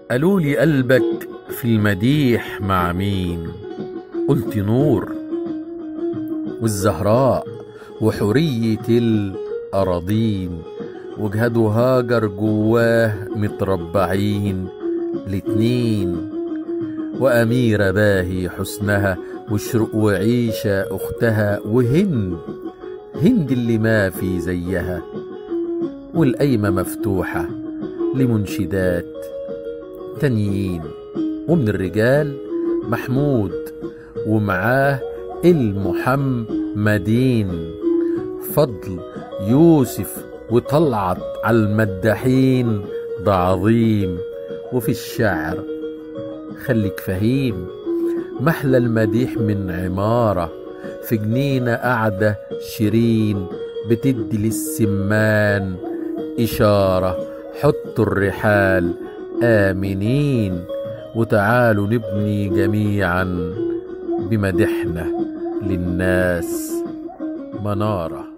قالوا لي قلبك في المديح مع مين قلت نور والزهراء وحورية الأراضين وجهاد وهاجر جواه متربعين الاتنين وأميرة باهي حسنها وشرق وعيشة أختها وهند هند اللي ما في زيها والقايمة مفتوحة لمنشدات تانيين ومن الرجال محمود ومعاه المحمدين فضل يوسف وطلعت على المداحين ده عظيم وفي الشعر خليك فهيم محلى المديح من عمارة في جنينة قاعدة شيرين بتدي للسمان إشارة حطوا الرحال آمنين وتعالوا نبني جميعا بمدحنا للناس مناره